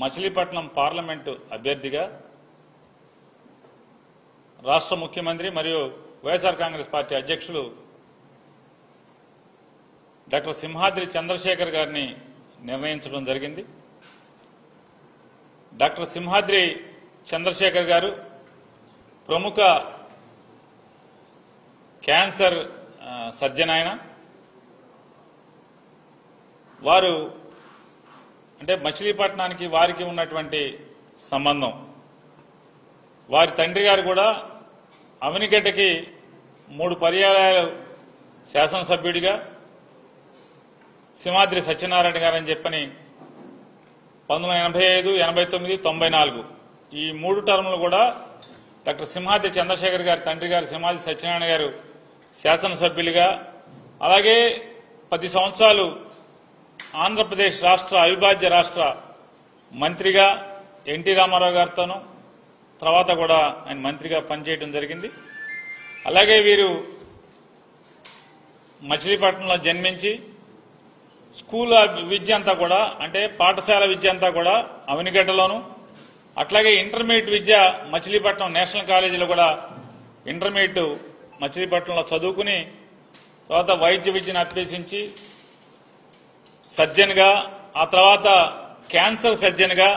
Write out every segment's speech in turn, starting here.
Machilipatnam parliament అభ్యర్థిగా రాష్ట్ర ముఖ్యమంత్రి మరియు వైఎస్ఆర్ కాంగ్రెస్ పార్టీ అధ్యక్షులు డాక్టర్ సింహాద్రి చంద్రశేఖర్ గారిని నిర్ణయించడం జరిగింది డాక్టర్ సింహాద్రి చంద్రశేఖర్ గారు ప్రముఖ క్యాన్సర్ ఆ, సర్జన్ ఆయన వారు అంటే మచిలీపట్నానికి వారికి ఉన్నటువంటి సంబంధం వారి తండ్రి గారు కూడా అవనిగడ్డకి మూడు పర్యాయాలు శాసనసభ్యుడిగా సింహాద్రి సత్యనారాయణ గారు అని చెప్పని పంతొమ్మిది వందల ఎనభై ఐదు ఎనభై తొమ్మిది తొంభై నాలుగు ఈ మూడు టర్ములు కూడా డాక్టర్ సింహాద్రి చంద్రశేఖర్ గారి తండ్రి గారు సింహాద్రి సత్యనారాయణ గారు శాసనసభ్యులుగా అలాగే పది సంవత్సరాలు ఆంధ్రప్రదేశ్ రాష్ట్ర అవిభాజ్య రాష్ట్ర మంత్రిగా ఎన్టీ రామారావు గారితోనూ తర్వాత కూడా ఆయన మంత్రిగా పనిచేయడం జరిగింది అలాగే వీరు మచిలీపట్నంలో జన్మించి స్కూల్ విద్య అంతా కూడా అంటే పాఠశాల విద్య అంతా కూడా అవనిగడ్డలోను అట్లాగే ఇంటర్మీడియట్ విద్య మచిలీపట్నం నేషనల్ కాలేజీలో కూడా ఇంటర్మీడియట్ మచిలీపట్నంలో చదువుకుని తర్వాత వైద్య విద్యను అభ్యసించి సర్జన్గా ఆ తర్వాత క్యాన్సర్ సర్జన్గా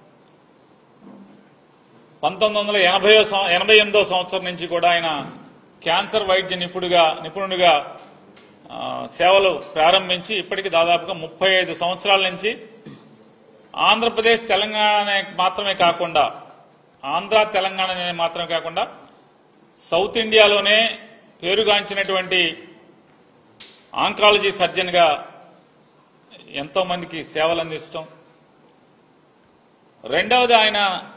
పంతొమ్మిది వందల ఎనభై ఎనభై ఎనిమిదో సంవత్సరం నుంచి కూడా ఆయన క్యాన్సర్ వైద్య నిపుణుడిగా నిపుణుడిగా ఆ, సేవలు ప్రారంభించి ఇప్పటికి దాదాపుగా ముప్పై ఐదు సంవత్సరాల నుంచి ఆంధ్రప్రదేశ్ తెలంగాణ మాత్రమే కాకుండా ఆంధ్ర తెలంగాణ మాత్రమే కాకుండా సౌత్ ఇండియాలోనే పేరుగాంచినటువంటి ఆంకాలజీ సర్జన్గా ఎంతో మందికి సేవలు అందించడం రెండవది ఆయన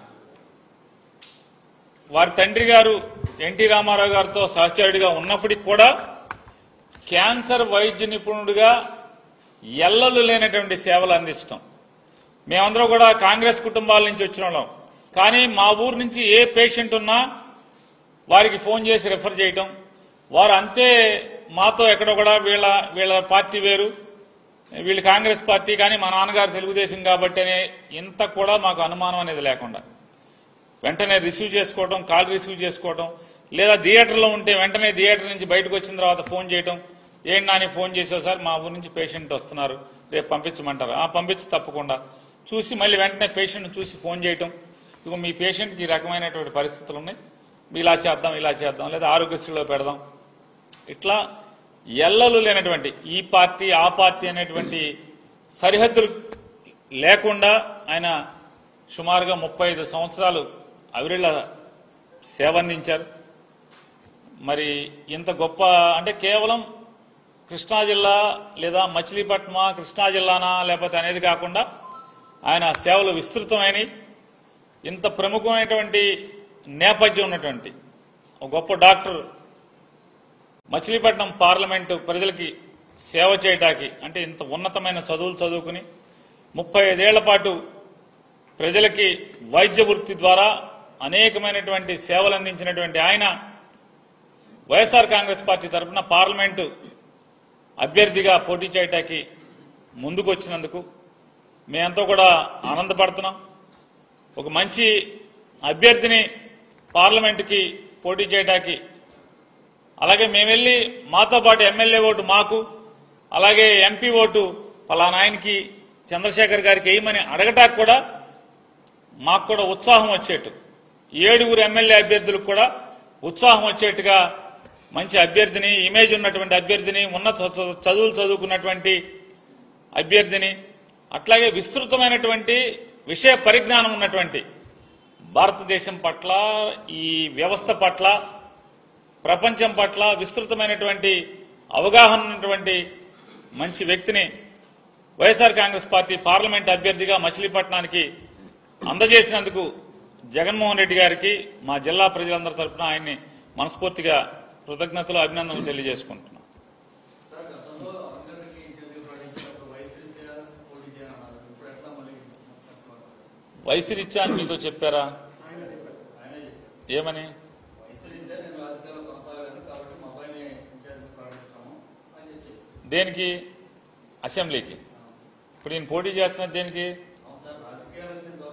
వారి తండ్రి గారు ఎన్టీ రామారావు గారితో సహచరుడిగా ఉన్నప్పటికి కూడా క్యాన్సర్ వైద్య నిపుణుడిగా ఎల్లలు లేనటువంటి సేవలు అందించడం మేమందరం కూడా కాంగ్రెస్ కుటుంబాల నుంచి వచ్చిన వాళ్ళం కానీ మా ఊరు నుంచి ఏ పేషెంట్ ఉన్నా వారికి ఫోన్ చేసి రెఫర్ చేయటం వారు అంతే మాతో ఎక్కడో కూడా వీళ్ళ వీళ్ళ పార్టీ వేరు వీళ్ళు కాంగ్రెస్ పార్టీ కానీ మా నాన్నగారు తెలుగుదేశం కాబట్టి అనే ఇంత కూడా మాకు అనుమానం అనేది లేకుండా వెంటనే రిసీవ్ చేసుకోవడం కాల్ రిసీవ్ చేసుకోవడం లేదా థియేటర్లో ఉంటే వెంటనే థియేటర్ నుంచి బయటకు వచ్చిన తర్వాత ఫోన్ చేయడం ఏంటి నాని ఫోన్ చేసావు సార్ మా ఊరి నుంచి పేషెంట్ వస్తున్నారు రేపు పంపించమంటారు ఆ పంపించి తప్పకుండా చూసి మళ్ళీ వెంటనే పేషెంట్ చూసి ఫోన్ చేయటం ఇక మీ పేషెంట్కి ఈ రకమైనటువంటి పరిస్థితులు ఉన్నాయి ఇలా చేద్దాం ఇలా చేద్దాం లేదా ఆరోగ్యశ్రీలో పెడదాం ఇట్లా ఎల్లలు లేనటువంటి ఈ పార్టీ ఆ పార్టీ అనేటువంటి సరిహద్దులు లేకుండా ఆయన సుమారుగా ముప్పై ఐదు సంవత్సరాలు అవిరిళ్ళ సేవ అందించారు మరి ఇంత గొప్ప అంటే కేవలం కృష్ణా జిల్లా లేదా మచిలీపట్నమా కృష్ణా జిల్లానా లేకపోతే అనేది కాకుండా ఆయన సేవలు విస్తృతమైనవి ఇంత ప్రముఖమైనటువంటి నేపథ్యం ఉన్నటువంటి ఒక గొప్ప డాక్టర్ మచిలీపట్నం పార్లమెంటు ప్రజలకి సేవ చేయటానికి అంటే ఇంత ఉన్నతమైన చదువులు చదువుకుని ముప్పై ఐదేళ్ల పాటు ప్రజలకి వైద్య వృత్తి ద్వారా అనేకమైనటువంటి సేవలు అందించినటువంటి ఆయన వైఎస్ఆర్ కాంగ్రెస్ పార్టీ తరఫున పార్లమెంటు అభ్యర్థిగా పోటీ చేయటానికి ముందుకు వచ్చినందుకు మేమంతా కూడా ఆనందపడుతున్నాం ఒక మంచి అభ్యర్థిని పార్లమెంటుకి పోటీ చేయడానికి అలాగే మేము వెళ్ళి మాతో పాటు ఎమ్మెల్యే ఓటు మాకు అలాగే ఎంపీ ఓటు పలానా ఆయనకి చంద్రశేఖర్ గారికి వేయమని అడగటానికి కూడా మాకు కూడా ఉత్సాహం వచ్చేట్టు ఏడుగురు ఎమ్మెల్యే అభ్యర్థులకు కూడా ఉత్సాహం వచ్చేట్టుగా మంచి అభ్యర్థిని ఇమేజ్ ఉన్నటువంటి అభ్యర్థిని ఉన్నత చ- చదువులు చదువుకున్నటువంటి అభ్యర్థిని అట్లాగే విస్తృతమైనటువంటి విషయ పరిజ్ఞానం ఉన్నటువంటి భారతదేశం పట్ల ఈ వ్యవస్థ పట్ల ప్రపంచం పట్ల విస్తృతమైనటువంటి అవగాహన ఉన్నటువంటి మంచి వ్యక్తిని వైఎస్ఆర్ కాంగ్రెస్ పార్టీ పార్లమెంట్ అభ్యర్థిగా మచిలీపట్నానికి అందజేసినందుకు జగన్మోహన్ రెడ్డి గారికి మా జిల్లా ప్రజలందరి తరపున ఆయన్ని మనస్ఫూర్తిగా కృతజ్ఞతలు అభినందనలు తెలియజేసుకుంటున్నాం సార్ గతంలో అందరికీ ఇంటర్వ్యూ ప్రకటించినప్పుడు వయసు రీత్యా పోటీ చేయనన్నారు ఇప్పుడు ఎట్లా మళ్ళీ మర్చిపోతారు? వయసు రీత్యా అని మీతో చెప్పారా ఆయన చెప్పారు సార్ ఆయనే చెప్పారు ఏమని వయసు రీత్యా నేను రాజకీయాల్లో కొనసాగాను కాబట్టి మా అబ్బాయిని ఇన్ఛార్జ్ ప్రకటిస్తాము అని చెప్పి దేనికి అసెంబ్లీకి ఇప్పుడు నేను పోటీ చేస్తున్నది దేనికి అవును సార్ రాజకీయాలకు నేను దూరం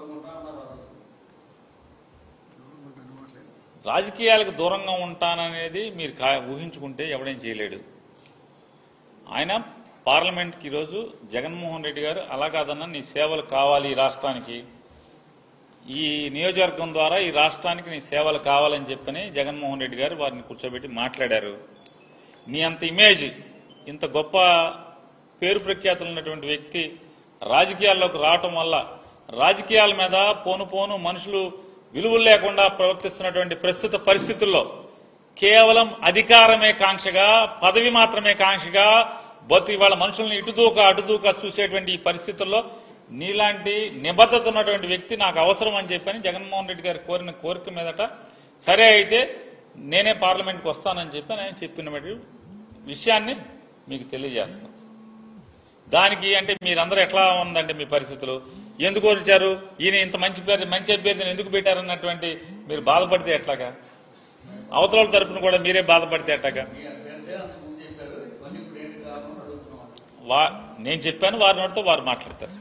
రాజకీయాలకు దూరంగా ఉంటాననేది మీరు కా- ఊహించుకుంటే ఎవడేం చేయలేడు ఆయన పార్లమెంట్కి ఈరోజు జగన్మోహన్ రెడ్డి గారు అలా కాదన్నా నీ సేవలు కావాలి ఈ రాష్ట్రానికి ఈ నియోజకవర్గం ద్వారా ఈ రాష్ట్రానికి నీ సేవలు కావాలని చెప్పని జగన్మోహన్ రెడ్డి గారు వారిని కూర్చోబెట్టి మాట్లాడారు నీ అంత ఇమేజ్ ఇంత గొప్ప పేరు ప్రఖ్యాతులు ఉన్నటువంటి వ్యక్తి రాజకీయాల్లోకి రావటం వల్ల రాజకీయాల మీద పోను పోను మనుషులు విలువలు లేకుండా ప్రవర్తిస్తున్నటువంటి ప్రస్తుత పరిస్థితుల్లో కేవలం అధికారమే కాంక్షగా పదవి మాత్రమే కాంక్షగా బతు ఇవాళ మనుషుల్ని ఇటుదూక అటుదూక చూసేటువంటి ఈ పరిస్థితుల్లో నీలాంటి నిబద్ధత ఉన్నటువంటి వ్యక్తి నాకు అవసరం అని చెప్పని జగన్మోహన్ రెడ్డి గారు కోరిన కోరిక మీదట సరే అయితే నేనే పార్లమెంట్కి వస్తానని చెప్పి ఆయన చెప్పిన విషయాన్ని మీకు తెలియజేస్తాను దానికి అంటే మీరందరూ ఎట్లా ఉందండి మీ పరిస్థితులు ఎందుకు వచ్చారు ఈయన ఇంత మంచి పేరు మంచి అభ్యర్థిని ఎందుకు పెట్టారన్నటువంటి మీరు బాధపడితే ఎట్లాగా అవతల తరపున కూడా మీరే బాధపడితే ఎట్లాగా మీ అభ్యర్థి అంత ముందు చెప్పారు ఇవన్నీ ఇప్పుడు ఏంటి కారణం అని అడుగుతున్నాం వా నేను చెప్పాను వారి నోటితో వారు మాట్లాడతారు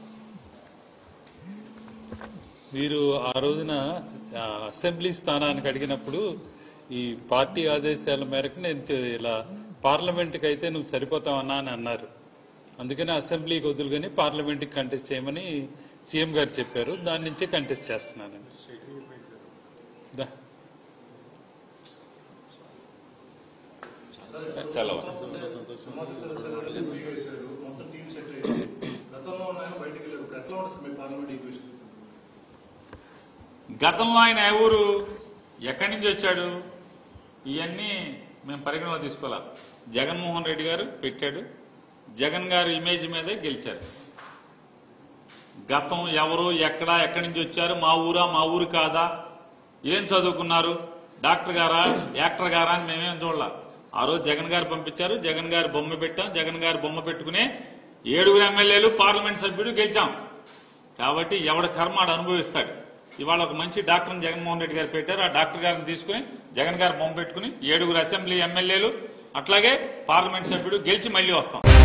మీరు ఆ రోజున ఆ, అసెంబ్లీ స్థానానికి అడిగినప్పుడు ఈ పార్టీ ఆదేశాల మేరకు నేను చే- ఇలా పార్లమెంట్కి అయితే నువ్వు సరిపోతావన్నా అని అన్నారు అందుకని అసెంబ్లీకి వదులుగాని పార్లమెంట్కి కంటెస్ట్ చేయమని సీఎం గారు చెప్పారు దాని నుంచే కంటెస్ట్ చేస్తున్నాను దా. సెలవు సమాచార సెలవులు ఫ్రీగా వేశారు మొత్తం టీం సెట్ అయ్యింది గతంలో ఆయన బయటికి వెళ్ళారు ఇప్పుడు ఎట్లా ఉంటుంది మీ పార్లమెంట్ ఈక్వేషన్ గతంలో ఆయన ఏ ఊరు ఎక్కడి నుంచి వచ్చాడు ఇవన్నీ మేము పరిగణలో తీసుకోవాలా జగన్మోహన్ రెడ్డి గారు పెట్టాడు జగన్ గారి ఇమేజ్ మీదే గెలిచారు గతం ఎవరు ఎక్కడ ఎక్కడి నుంచి వచ్చారు మా ఊరా మా ఊరు కాదా ఏం చదువుకున్నారు డాక్టర్ గారా యాక్టర్ గారా అని మేమేం చూడాల ఆ రోజు జగన్ గారు పంపించారు జగన్ గారి బొమ్మ పెట్టాం జగన్ గారి బొమ్మ పెట్టుకునే ఏడుగురు ఎమ్మెల్యేలు పార్లమెంట్ సభ్యుడు గెలిచాం కాబట్టి ఎవడ కర్మ ఆడు అనుభవిస్తాడు ఇవాళ ఒక మంచి డాక్టర్ని జగన్మోహన్ రెడ్డి గారు పెట్టారు ఆ డాక్టర్ గారిని తీసుకుని జగన్ గారు బొమ్మ పెట్టుకుని ఏడుగురు అసెంబ్లీ ఎమ్మెల్యేలు అట్లాగే పార్లమెంట్ సభ్యుడు గెలిచి మళ్ళీ వస్తాం